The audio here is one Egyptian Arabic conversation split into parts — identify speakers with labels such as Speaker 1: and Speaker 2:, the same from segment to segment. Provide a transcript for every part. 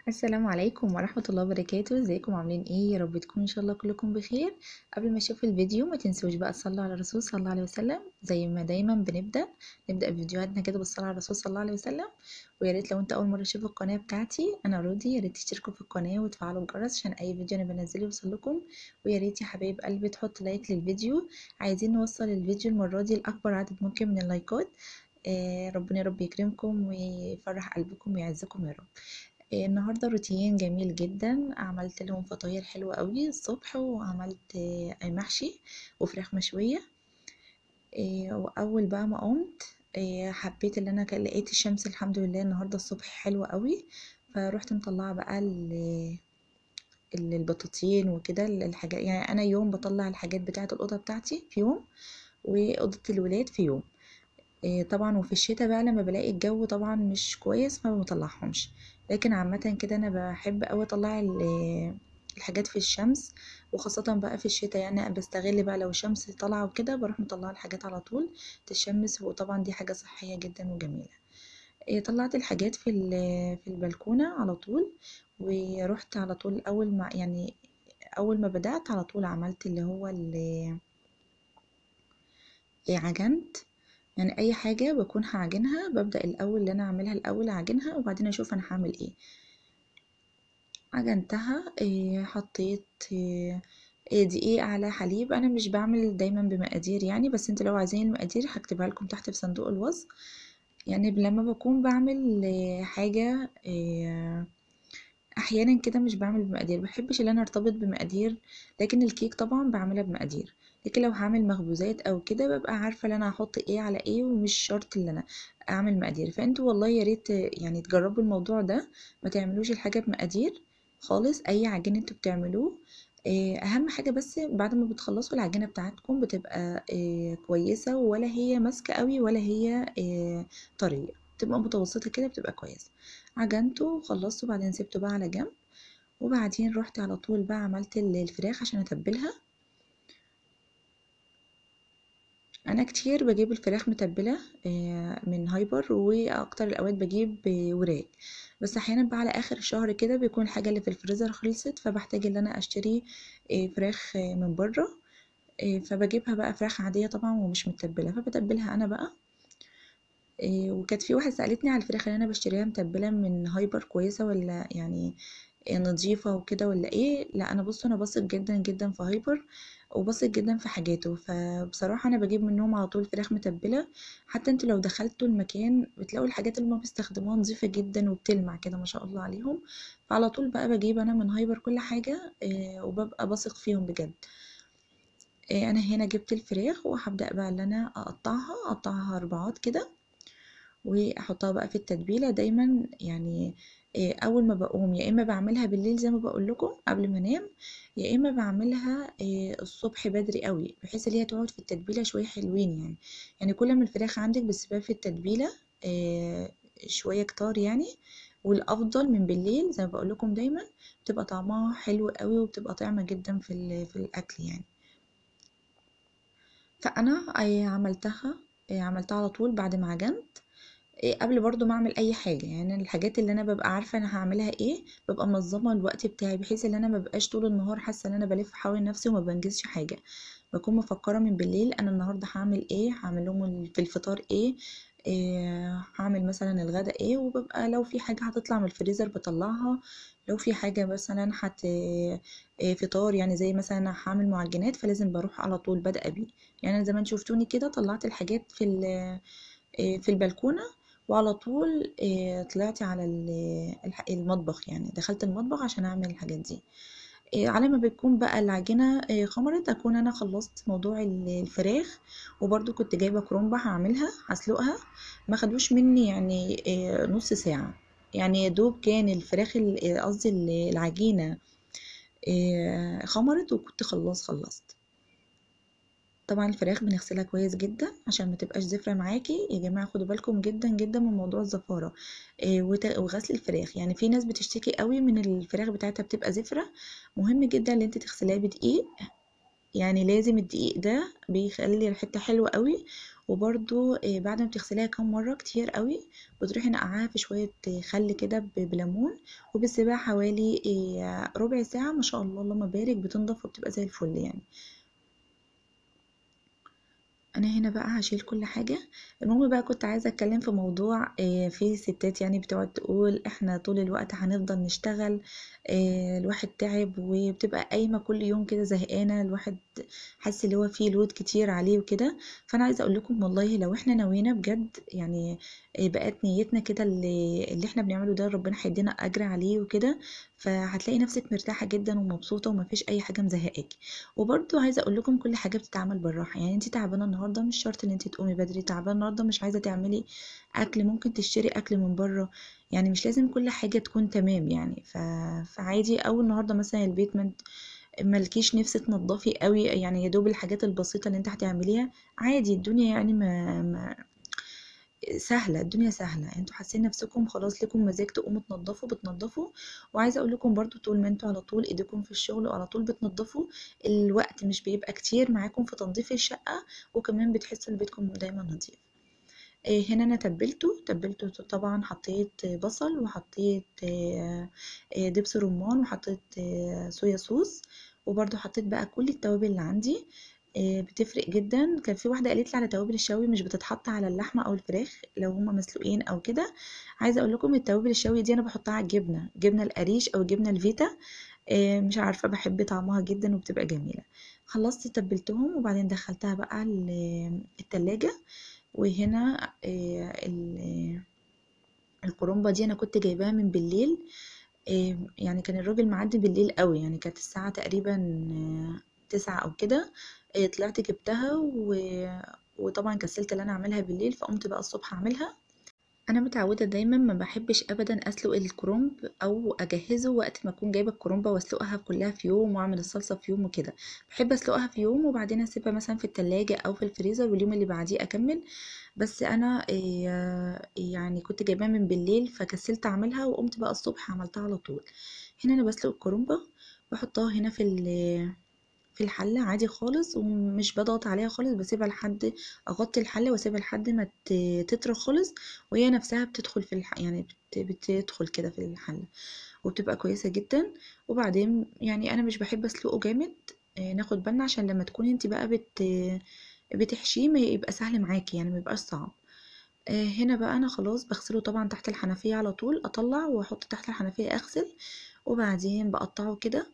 Speaker 1: السلام عليكم ورحمة الله وبركاته ازيكم عاملين ايه يا رب تكونوا ان شاء الله كلكم بخير قبل ما اشوف الفيديو ما تنسوش بقى تصلوا على الرسول صلى الله عليه وسلم زي ما دايما بنبدأ نبدأ فيديوهاتنا كده بالصلاة على الرسول صلى الله عليه وسلم ويا ريت لو انت اول مرة تشوف القناة بتاعتي انا رودي يا ريت تشتركوا في القناة وتفعلوا الجرس عشان اي فيديو انا بنزله يوصلكم ويا ريت يا حبايب قلبي تحط لايك للفيديو عايزين نوصل الفيديو المرة دي لأكبر عدد ممكن من اللايكات آه ربنا يا رب يكرمكم ويفرح قلبكم ويعزكم يا رب آه، النهارده روتين جميل جدا عملت لهم فطاير حلوة قوي الصبح وعملت آه، محشي وفراخ مشوية آه، واول بقى ما قمت آه، حبيت ان انا كان- لقيت الشمس الحمد لله النهارده الصبح حلوة قوي فروحت مطلعة بقى ال- ال- البطاطين وكده الحاجات يعني انا يوم بطلع الحاجات بتاعة الأوضة بتاعتي في يوم وأوضة الولاد في يوم إيه طبعا وفي الشتاء بقى لما بلاقي الجو طبعا مش كويس فما بطلعهمش لكن عامة كده انا بحب اوي اطلع ال- الحاجات في الشمس وخاصة بقى في الشتاء يعني بستغل بقى لو الشمس طالعة وكده بروح مطلعة الحاجات على طول تتشمس وطبعا دي حاجة صحية جدا وجميلة إيه طلعت الحاجات في ال- في البلكونة على طول ورحت على طول اول ما يعني اول ما بدأت على طول عملت اللي هو ال- إيه عجنت يعني اي حاجة بكون هعجنها ببدأ الاول اللي انا اعملها الاول اعجنها وبعدين اشوف انا هعمل ايه عجنتها إيه حطيت إيه إيه دقيق على حليب انا مش بعمل دايما بمقادير يعني بس انت لو عايزين المقادير هكتبها لكم تحت في صندوق الوصف يعني لما بكون بعمل إيه حاجة إيه احيانا كده مش بعمل بمقادير بحبش ان انا ارتبط بمقادير لكن الكيك طبعا بعملها بمقادير لكن لو هعمل مخبوزات او كده ببقى عارفه ان انا هحط ايه على ايه ومش شرط ان انا اعمل مقادير فانتوا والله يا ريت يعني تجربوا الموضوع ده ما تعملوش الحاجه بمقادير خالص اي عجين انتوا بتعملوه آه، اهم حاجه بس بعد ما بتخلصوا العجينه بتاعتكم بتبقى آه، كويسه ولا هي ماسكه قوي ولا هي آه، طريه تبقى متوسطه كده بتبقى كويسه عجنته وخلصته بعدين سبته بقى على جنب وبعدين رحت على طول بقى عملت ال- الفراخ عشان اتبلها انا كتير بجيب الفراخ متبله آه، من هايبر واكتر الاوقات بجيب آه، وراك بس احيانا بقى على اخر الشهر كده بيكون الحاجه اللي في الفريزر خلصت فبحتاج ان انا اشتري آه، فراخ آه، من بره آه، فبجيبها بقى فراخ عاديه طبعا ومش متبله فبتبلها انا بقى آه، وكانت في واحده سالتني على الفراخ اللي انا بشتريها متبله من هايبر كويسه ولا يعني نظيفة وكده ولا ايه لا انا بص انا بثق جدا جدا في هايبر وبثق جدا في حاجاته فبصراحة انا بجيب منهم على طول فراخ متبلة حتى انتوا لو دخلتوا المكان بتلاقوا الحاجات اللي هما بيستخدموها نظيفة جدا وبتلمع كده ما شاء الله عليهم فعلى طول بقى بجيب انا من هايبر كل حاجة آه، وببقى بثق فيهم بجد آه، انا هنا جبت الفراخ وهبدأ بقى ان انا اقطعها اقطعها اربعات كده واحطها بقى في التتبيله دايما يعني إيه، اول ما بقوم يا اما بعملها بالليل زي ما بقول لكم قبل ما انام يا اما بعملها إيه، الصبح بدري قوي بحيث ان هي تقعد في التتبيله شويه حلوين يعني يعني كل ما الفراخ عندك بتسيبها في التتبيله إيه، شويه كتار يعني والافضل من بالليل زي ما بقول لكم دايما بتبقى طعمها حلو قوي وبتبقى طعمه جدا في ال- في الاكل يعني فانا إيه، عملتها إيه، عملتها على طول بعد ما عجنت إيه قبل برضو ما اعمل اي حاجه يعني الحاجات اللي انا ببقى عارفه انا هعملها ايه ببقى منظمه الوقت بتاعي بحيث ان انا ما ببقاش طول النهار حاسه ان انا بلف حوالين نفسي وما بنجزش حاجه بكون مفكره من بالليل انا النهارده هعمل ايه هعمل لهم ال- في الفطار ايه, إيه هعمل مثلا الغدا ايه وببقى لو في حاجه هتطلع من الفريزر بطلعها لو في حاجه مثلا هت إيه فطار يعني زي مثلا أنا هعمل معجنات فلازم بروح على طول بادئه بيه يعني أنا زي ما انتوا شفتوني كده طلعت الحاجات في ال- إيه في البلكونه وعلى طول إيه، طلعت على ال- الح- المطبخ يعني دخلت المطبخ عشان اعمل الحاجات دي إيه، على ما بتكون بقى العجينة إيه، خمرت اكون انا خلصت موضوع ال- الفراخ وبرضو كنت جايبة كرومبة هعملها هسلقها ما خدوش مني يعني إيه، نص ساعة يعني يا دوب كان الفراخ ال- إيه، قصدي ال- العجينة إيه، خمرت وكنت خلاص خلصت طبعا الفراخ بنغسلها كويس جدا عشان ما تبقاش زفرة معاكي يا جماعة خدوا بالكم جدا جدا من موضوع الزفارة إيه، وت- وغسل الفراخ يعني في ناس بتشتكي قوي من الفراخ بتاعتها بتبقى زفرة مهم جدا ان انت تغسليها بدقيق يعني لازم الدقيق ده بيخلي ريحتها حلوة قوي وبرده بعد ما بتغسليها كام مره كتير قوي بتروحي نقعاها في شويه خل كده بليمون وبتسيبيها حوالي ربع ساعه ما شاء الله اللهم بارك بتنضف وبتبقى زي الفل يعني انا هنا بقى هشيل كل حاجة المهم بقى كنت عايزة اتكلم في موضوع آه، في ستات يعني بتقعد تقول احنا طول الوقت هنفضل نشتغل آه، الواحد تعب وبتبقى قايمة كل يوم كده زهقانة الواحد حاسس اللي هو فيه لود كتير عليه وكده فانا عايزة اقول لكم والله لو احنا نوينا بجد يعني آه، بقت نيتنا كده اللي, اللي احنا بنعمله ده ربنا هيدينا اجر عليه وكده فهتلاقي نفسك مرتاحة جدا ومبسوطة ومفيش اي حاجة مزهقاكي وبرده عايزة اقول لكم كل حاجة بتتعمل بالراحة يعني انت تعبانة النهاردة مش شرط ان انت تقومي بدري تعبانة النهاردة مش عايزة تعملي اكل ممكن تشتري اكل من بره يعني مش لازم كل حاجة تكون تمام يعني ف... فعادي او النهاردة مثلا البيت من ملكيش نفس تنضفي قوي يعني يا دوب الحاجات البسيطة اللي انت هتعمليها عادي الدنيا يعني ما, ما سهله الدنيا سهله انتوا حاسين نفسكم خلاص لكم مزاج تقوموا تنضفوا بتنضفوا وعايزه اقول لكم برضو طول ما انتوا على طول ايديكم في الشغل وعلى طول بتنضفوا الوقت مش بيبقى كتير معاكم في تنظيف الشقه وكمان بتحسوا ان بيتكم دايما نظيف إيه هنا انا تبلته تبلته طبعا حطيت بصل وحطيت إيه، دبس رمان وحطيت إيه، صويا صوص وبرده حطيت بقى كل التوابل اللي عندي آه، بتفرق جدا كان في واحده قالت لي على توابل الشوي مش بتتحط على اللحمه او الفراخ لو هما مسلوقين او كده عايزه اقول لكم التوابل الشوي دي انا بحطها على الجبنه جبنه القريش او جبنه الفيتا آه، مش عارفه بحب طعمها جدا وبتبقى جميله خلصت تبلتهم وبعدين دخلتها بقى التلاجة وهنا آه، الكرومبه دي انا كنت جايباها من بالليل يعني كان الراجل معدي بالليل قوي يعني كانت الساعه تقريبا تسعة او كده آه، طلعت جبتها و... وطبعا كسلت ان انا اعملها بالليل فقمت بقى الصبح اعملها انا متعوده دايما ما بحبش ابدا اسلق الكرنب او اجهزه وقت ما اكون جايبه الكرنبه واسلقها كلها في يوم واعمل الصلصه في يوم وكده بحب اسلقها في يوم وبعدين اسيبها مثلا في التلاجة او في الفريزر واليوم اللي بعديه اكمل بس انا آه، يعني كنت جايباها من بالليل فكسلت اعملها وقمت بقى الصبح عملتها على طول هنا انا بسلق الكرنبه واحطها هنا في في الحلة عادي خالص ومش بضغط عليها خالص بسيبها لحد اغطي الحلة واسيبها لحد ما تطرى خالص وهي نفسها بتدخل في الح... يعني بتدخل كده في الحلة وبتبقى كويسة جدا وبعدين يعني انا مش بحب اسلقه جامد آه، ناخد بالنا عشان لما تكوني انت بقى بت بتحشيه ما يبقى سهل معاكي يعني ما يبقاش صعب آه، هنا بقى انا خلاص بغسله طبعا تحت الحنفية على طول اطلع واحط تحت الحنفية اغسل وبعدين بقطعه كده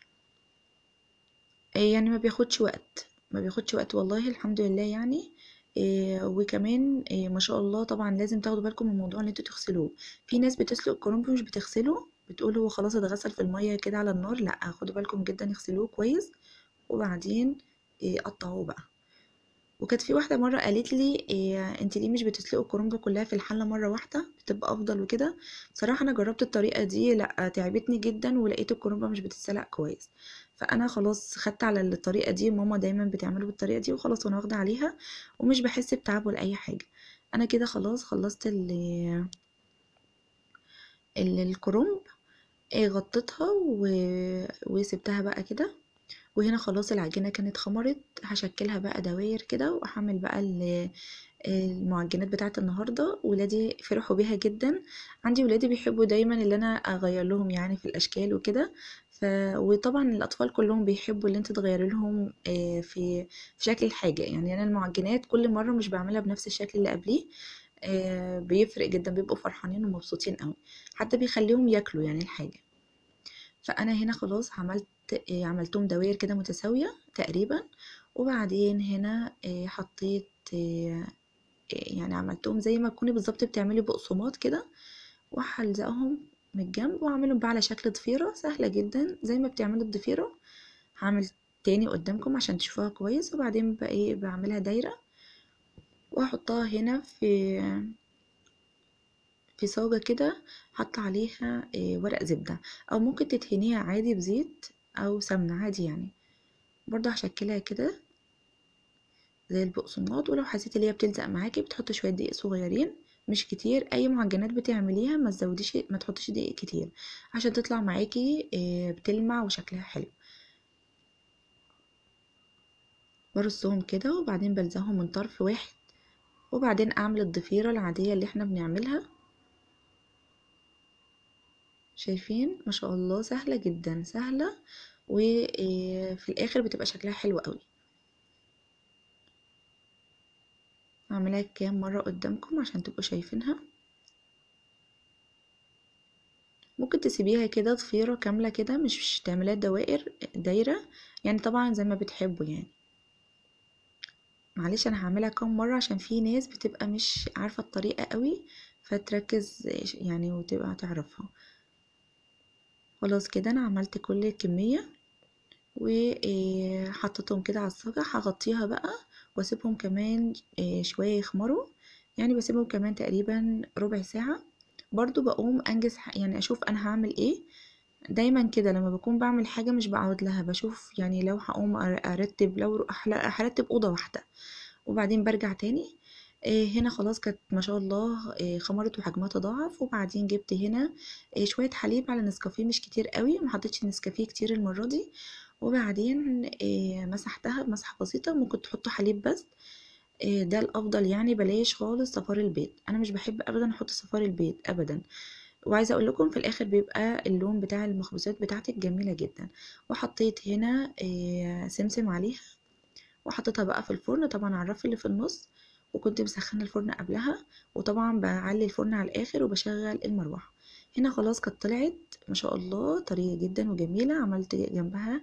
Speaker 1: يعني ما بياخدش وقت ما بياخدش وقت والله الحمد لله يعني إيه وكمان إيه ما شاء الله طبعا لازم تاخدوا بالكم من الموضوع اللي انتوا تغسلوه في ناس بتسلق الكرنب مش بتغسله بتقول هو خلاص اتغسل في الميه كده على النار لا خدوا بالكم جدا اغسلوه كويس وبعدين إيه قطعوه بقى وكانت في واحده مره قالت لي إيه انت ليه مش بتسلقي الكرنب كلها في الحله مره واحده بتبقى افضل وكده بصراحه انا جربت الطريقه دي لا تعبتني جدا ولقيت الكرنبه مش بتتسلق كويس فانا خلاص خدت على الطريقه دي ماما دايما بتعمله بالطريقه دي وخلاص وانا واخده عليها ومش بحس بتعب ولا اي حاجه انا كده خلاص خلصت ال الكرنب إيه، غطيتها و... وسبتها بقى كده وهنا خلاص العجينه كانت خمرت هشكلها بقى دواير كده وهعمل بقى المعجنات بتاعت النهارده ولادي فرحوا بيها جدا عندي ولادي بيحبوا دايما اللي انا اغير لهم يعني في الاشكال وكده ف... وطبعا الاطفال كلهم بيحبوا اللي انت تغيري لهم آه، في في شكل الحاجه يعني انا المعجنات كل مره مش بعملها بنفس الشكل اللي قبليه آه، بيفرق جدا بيبقوا فرحانين ومبسوطين قوي حتى بيخليهم ياكلوا يعني الحاجه فانا هنا خلاص عملت آه، عملتهم دوائر كده متساويه تقريبا وبعدين هنا حطيت يعني عملتهم زي ما تكوني بالظبط بتعملي بقسماط كده وهلزقهم من الجنب واعملهم بقى على شكل ضفيرة سهلة جدا زي ما بتعملوا الضفيرة هعمل تاني قدامكم عشان تشوفوها كويس وبعدين بقى ايه بعملها دايرة واحطها هنا في في صاجة كده حط عليها إيه ورق زبدة او ممكن تدهنيها عادي بزيت او سمنة عادي يعني برضه هشكلها كده زي البقسماط ولو حسيتي اللي هي بتلزق معاكي بتحطي شويه دقيق صغيرين مش كتير اي معجنات بتعمليها ما تزوديش ما تحطيش دقيق كتير عشان تطلع معاكي آه، بتلمع وشكلها حلو برصهم كده وبعدين بلزقهم من طرف واحد وبعدين اعمل الضفيرة العادية اللي احنا بنعملها شايفين ما شاء الله سهلة جدا سهلة وفي الاخر بتبقى شكلها حلو قوي هعملها كام مرة قدامكم عشان تبقوا شايفينها ممكن تسيبيها كده ضفيرة كاملة كده مش تعمليها دوائر دايرة يعني طبعا زي ما بتحبوا يعني معلش انا هعملها كام مرة عشان في ناس بتبقى مش عارفة الطريقة قوي فتركز يعني وتبقى تعرفها خلاص كده انا عملت كل الكمية وحطيتهم كده على الصاجة هغطيها بقى واسيبهم كمان شوية يخمروا يعني بسيبهم كمان تقريبا ربع ساعة برضو بقوم انجز يعني اشوف انا هعمل ايه دايما كده لما بكون بعمل حاجة مش بعود لها بشوف يعني لو هقوم ارتب لو هرتب اوضة واحدة وبعدين برجع تاني هنا خلاص كانت ما شاء الله خمرت وحجمها تضاعف وبعدين جبت هنا شويه حليب على نسكافيه مش كتير قوي ما حطيتش نسكافيه كتير المره دي وبعدين مسحتها بمسحه بسيطه ممكن تحطوا حليب بس ده الافضل يعني بلاش خالص صفار البيض انا مش بحب ابدا احط صفار البيض ابدا وعايزه اقول لكم في الاخر بيبقى اللون بتاع المخبوزات بتاعتك جميله جدا وحطيت هنا سمسم عليها وحطيتها بقى في الفرن طبعا على الرف اللي في النص وكنت مسخنه الفرن قبلها وطبعا بعلي الفرن على الاخر وبشغل المروحه هنا خلاص كانت طلعت ما شاء الله طريه جدا وجميله عملت جنبها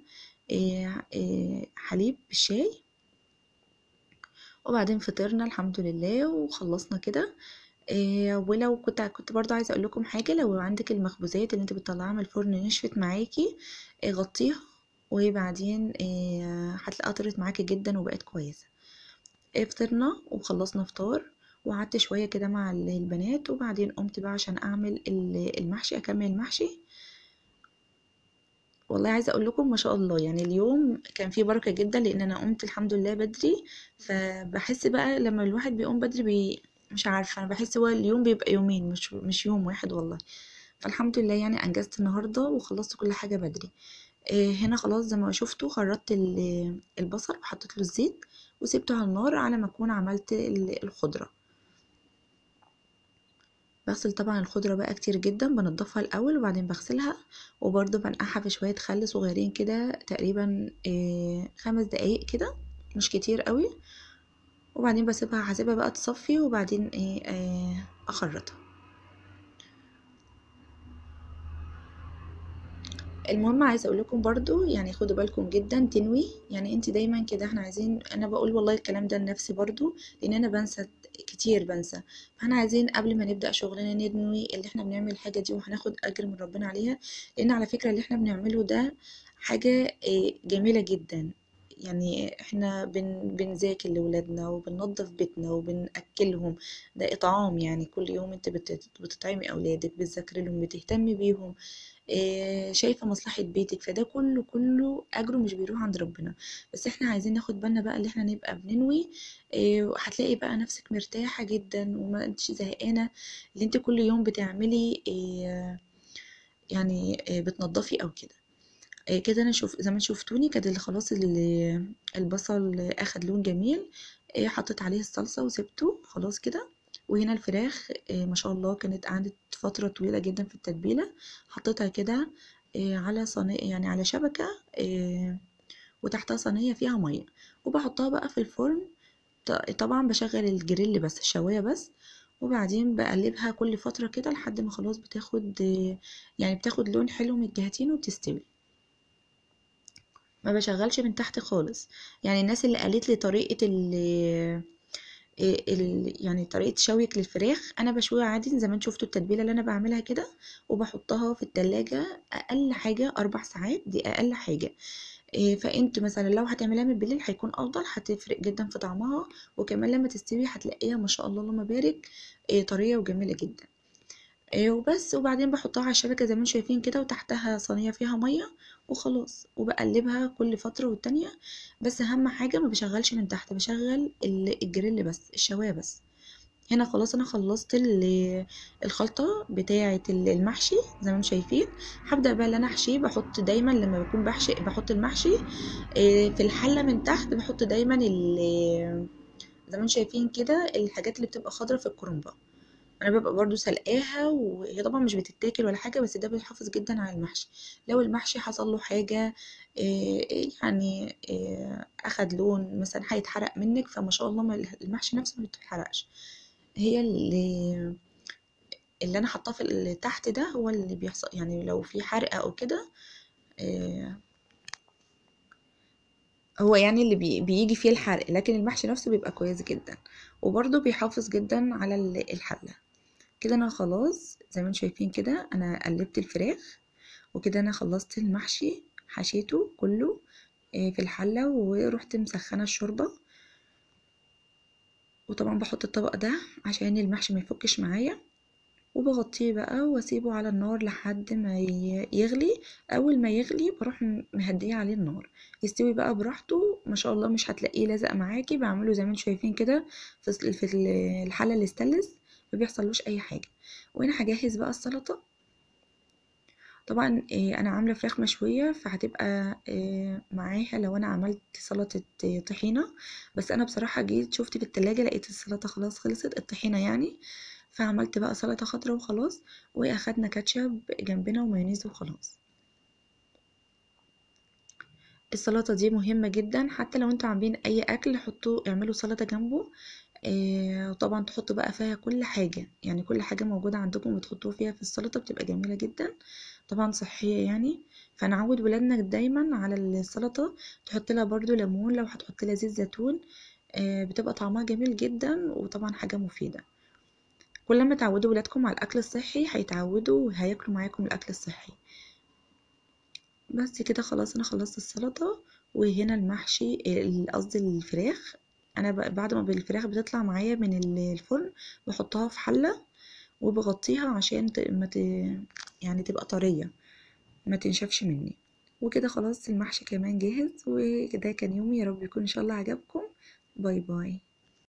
Speaker 1: حليب بالشاي وبعدين فطرنا الحمد لله وخلصنا كده إيه ولو كنت كنت برضو عايزه اقول لكم حاجه لو عندك المخبوزات اللي انت بتطلعها من الفرن نشفت معاكي إيه غطيها وبعدين إيه هتلاقيها طرت معاكي جدا وبقت كويسه فطرنا وخلصنا فطار وقعدت شويه كده مع البنات وبعدين قمت بقى عشان اعمل المحشي اكمل المحشي والله عايزه اقول لكم ما شاء الله يعني اليوم كان فيه بركه جدا لان انا قمت الحمد لله بدري فبحس بقى لما الواحد بيقوم بدري بي مش عارفه انا بحس هو اليوم بيبقى يومين مش مش يوم واحد والله فالحمد لله يعني انجزت النهارده وخلصت كل حاجه بدري هنا خلاص زي ما شفتوا خرطت البصل وحطيت له الزيت وسبته على النار على ما اكون عملت الخضره بغسل طبعا الخضره بقى كتير جدا بنضفها الاول وبعدين بغسلها وبرده بنقعها في شويه خل صغيرين كده تقريبا خمس دقايق كده مش كتير قوي وبعدين بسيبها هسيبها بقى تصفي وبعدين ايه اخرطها المهم عايزه اقول لكم برضو يعني خدوا بالكم جدا تنوي يعني انت دايما كده احنا عايزين انا بقول والله الكلام ده لنفسي برضو لان انا بنسى كتير بنسى فاحنا عايزين قبل ما نبدا شغلنا ندنوي اللي احنا بنعمل الحاجه دي وهناخد اجر من ربنا عليها لان على فكره اللي احنا بنعمله ده حاجه جميله جدا يعني احنا بن بنذاكر لولادنا وبننظف بيتنا وبنأكلهم ده إطعام يعني كل يوم انت بتطعمي أولادك بتذاكري لهم بتهتمي بيهم اه شايفة مصلحة بيتك فده كله كله أجره مش بيروح عند ربنا بس احنا عايزين ناخد بالنا بقى اللي احنا نبقى بننوي اه هتلاقي بقى نفسك مرتاحة جدا وما انتش زهقانة اللي انت كل يوم بتعملي اه يعني بتنضفي أو كده كده انا شوف زي ما شفتوني كده خلاص البصل اخد لون جميل حطيت عليه الصلصه وسبته خلاص كده وهنا الفراخ ما شاء الله كانت قعدت فتره طويله جدا في التتبيله حطيتها كده على صينيه يعني على شبكه وتحتها صينيه فيها ميه وبحطها بقى في الفرن طبعا بشغل الجريل بس الشوايه بس وبعدين بقلبها كل فتره كده لحد ما خلاص بتاخد يعني بتاخد لون حلو من الجهتين وبتستوي ما بشغلش من تحت خالص يعني الناس اللي قالت لي طريقه ال ال يعني طريقه شويك للفراخ انا بشويها عادي زي ما انتم شفتوا التتبيله اللي انا بعملها كده وبحطها في التلاجة اقل حاجه اربع ساعات دي اقل حاجه فانت مثلا لو هتعمليها من بالليل هيكون افضل هتفرق جدا في طعمها وكمان لما تستوي هتلاقيها ما شاء الله اللهم بارك طريه وجميله جدا وبس وبعدين بحطها على الشبكه زي ما انتم شايفين كده وتحتها صينيه فيها ميه وخلاص وبقلبها كل فتره والتانية بس اهم حاجه ما بشغلش من تحت بشغل الجريل بس الشوايه بس هنا خلاص انا خلصت الخلطه بتاعه المحشي زي ما انتم شايفين هبدا بقى اللي انا احشيه بحط دايما لما بكون بحشي بحط المحشي في الحله من تحت بحط دايما زي ما انتم شايفين كده الحاجات اللي بتبقى خضرة في الكرنبة انا ببقى برضو سلقاها وهي طبعا مش بتتاكل ولا حاجه بس ده بيحافظ جدا على المحشي لو المحشي حصل له حاجه إيه يعني إيه اخد لون مثلا هيتحرق منك فما شاء الله ما المحشي نفسه ما بيتحرقش هي اللي اللي انا حاطاه في اللي تحت ده هو اللي بيحصل يعني لو في حرقه او كده إيه هو يعني اللي بي بيجي فيه الحرق لكن المحشي نفسه بيبقى كويس جدا وبرضه بيحافظ جدا على الحله كده انا خلاص زي ما انتم شايفين كده انا قلبت الفراخ وكده انا خلصت المحشي حشيته كله في الحلة ورحت مسخنة الشوربة وطبعا بحط الطبق ده عشان المحشي ما يفكش معايا وبغطيه بقى واسيبه على النار لحد ما يغلي اول ما يغلي بروح مهديه عليه النار يستوي بقى براحته ما شاء الله مش هتلاقيه لازق معاكي بعمله زي ما انتم شايفين كده في الحله الاستانلس ما بيحصلوش اي حاجه وهنا هجهز بقى السلطه طبعا انا عامله فراخ مشويه فهتبقى معاها لو انا عملت سلطه طحينه بس انا بصراحه جيت شفت في التلاجة لقيت السلطه خلاص خلصت الطحينه يعني فعملت بقى سلطه خضراء وخلاص واخدنا كاتشب جنبنا ومايونيز وخلاص السلطه دي مهمه جدا حتى لو انتوا عاملين اي اكل حطوا اعملوا سلطه جنبه آه وطبعا تحطوا بقى فيها كل حاجة يعني كل حاجة موجودة عندكم بتحطوها فيها في السلطة بتبقى جميلة جدا طبعا صحية يعني فنعود ولادنا دايما على السلطة تحط لها برضو ليمون لو هتحط لها زيت زيتون آه بتبقى طعمها جميل جدا وطبعا حاجة مفيدة كل ما تعودوا ولادكم على الأكل الصحي هيتعودوا وهياكلوا معاكم الأكل الصحي بس كده خلاص أنا خلصت السلطة وهنا المحشي قصدي الفراخ انا بعد ما الفراخ بتطلع معايا من الفرن بحطها في حله وبغطيها عشان ما ت... يعني تبقى طريه ما تنشفش مني وكده خلاص المحشي كمان جاهز وكده كان يومي يا رب يكون ان شاء الله عجبكم باي باي